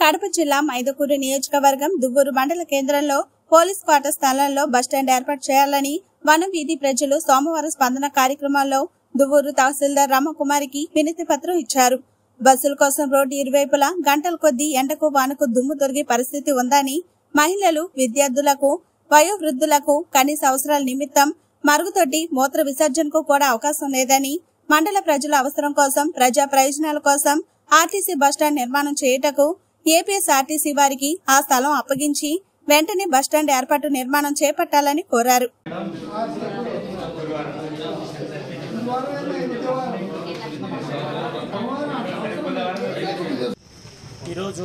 కడప జిల్లా మైదుకూరు నియోజకవర్గం దువ్వూరు మండల కేంద్రంలో పోలీస్ క్వార్టర్ స్థలంలో బస్టాండ్ ఏర్పాటు చేయాలని వనం వీధి ప్రజలు సోమవారం స్పందన కార్యక్రమంలో దువ్వూరు తహసీల్దార్ రామకుమారికి వినతి పత్రం ఇచ్చారు బస్సుల కోసం రోడ్డు ఇరువైపులా గంటల కొద్దీ ఎండకు వానకు దుమ్ము దొరికే పరిస్థితి ఉందని మహిళలు విద్యార్థులకు వయోవృద్ధులకు కనీస అవసరాల నిమిత్తం మరుగుదొడ్డి మూత్ర విసర్జనకు కూడా అవకాశం లేదని మండల ప్రజల అవసరం కోసం ప్రజా ప్రయోజనాల కోసం ఆర్టీసీ బస్టాండ్ నిర్మాణం చేయుటకు ఏపీఎస్ ఆర్టీసీ వారికి ఆ స్థలం అప్పగించి వెంటనే బస్టాండ్ ఏర్పాటు నిర్మాణం చేపట్టాలని కోరారు ఈరోజు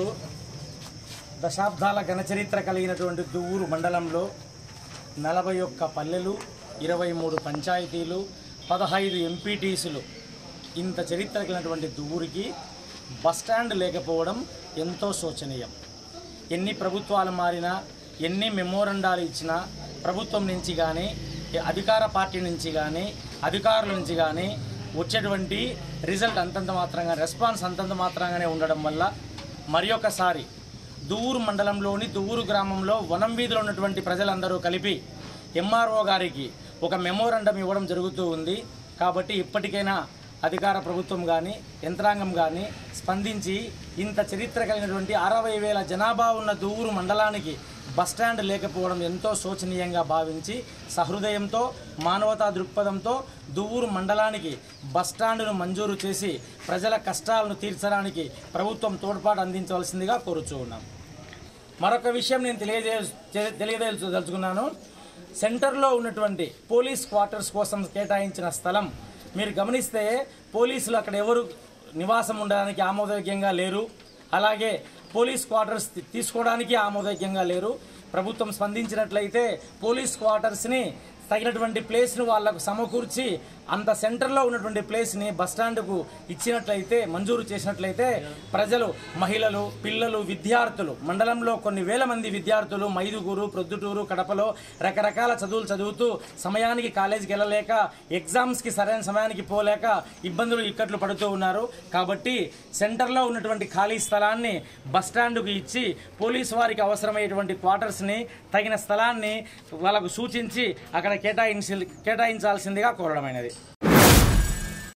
దశాబ్దాల ఘనచరిత్ర కలిగినటువంటి దువ్వూరు మండలంలో నలభై ఒక్క పల్లెలు ఇరవై మూడు పంచాయతీలు పదహైదు ఎంపీటీసులు ఇంత చరిత్ర కలిగినటువంటి దువ్వూరికి బస్టాండ్ లేకపోవడం ఎంతో శోచనీయం ఎన్ని ప్రభుత్వాలు మారినా ఎన్ని మెమోరండాలు ఇచ్చినా ప్రభుత్వం నుంచి కానీ అధికార పార్టీ నుంచి కానీ అధికారుల నుంచి కానీ వచ్చేటువంటి రిజల్ట్ అంతంత మాత్రంగా రెస్పాన్స్ అంతంత మాత్రంగానే ఉండడం వల్ల మరి ఒకసారి దువ్వూరు మండలంలోని దువ్వూరు గ్రామంలో వనం వీధిలో ఉన్నటువంటి ప్రజలందరూ కలిపి ఎంఆర్ఓ గారికి ఒక మెమోరండం ఇవ్వడం జరుగుతూ ఉంది కాబట్టి ఇప్పటికైనా అధికార ప్రభుత్వం కానీ యంత్రాంగం కానీ స్పందించి ఇంత చరిత్ర కలిగినటువంటి అరవై వేల జనాభా ఉన్న దువ్వూరు మండలానికి బస్టాండ్ లేకపోవడం ఎంతో శోచనీయంగా భావించి సహృదయంతో మానవతా దృక్పథంతో దువ్వూరు మండలానికి బస్టాండును మంజూరు చేసి ప్రజల కష్టాలను తీర్చడానికి ప్రభుత్వం తోడ్పాటు అందించవలసిందిగా కోరుచూ ఉన్నాం మరొక విషయం నేను తెలియజే తెలియదలుచుకున్నాను సెంటర్లో ఉన్నటువంటి పోలీస్ క్వార్టర్స్ కోసం కేటాయించిన స్థలం మీరు గమనిస్తే పోలీసులు అక్కడ ఎవరు నివాసం ఉండడానికి ఆమోదయోగ్యంగా లేరు అలాగే పోలీస్ క్వార్టర్స్ తీ- తీసుకోవడానికి ఆమోదయోగ్యంగా లేరు ప్రభుత్వం స్పందించినట్లయితే పోలీస్ క్వార్టర్స్ని తగినటువంటి ప్లేస్ను వాళ్లకు సమకూర్చి అంత సెంటర్లో ఉన్నటువంటి ప్లేస్ని బస్టాండ్కు ఇచ్చినట్లయితే మంజూరు చేసినట్లయితే ప్రజలు మహిళలు పిల్లలు విద్యార్థులు మండలంలో కొన్ని వేల మంది విద్యార్థులు మైదుగూరు ప్రొద్దుటూరు కడపలో రకరకాల చదువులు చదువుతూ సమయానికి కాలేజీకి వెళ్ళలేక ఎగ్జామ్స్కి సరైన సమయానికి పోలేక ఇబ్బందులు ఇక్కట్లు పడుతూ ఉన్నారు కాబట్టి సెంటర్లో ఉన్నటువంటి ఖాళీ స్థలాన్ని బస్టాండ్కు ఇచ్చి పోలీసు వారికి అవసరమైనటువంటి క్వార్టర్స్ని తగిన స్థలాన్ని వాళ్ళకు సూచించి అక్కడ కేటాయించి కేటాయించాల్సిందిగా కోరడమైనది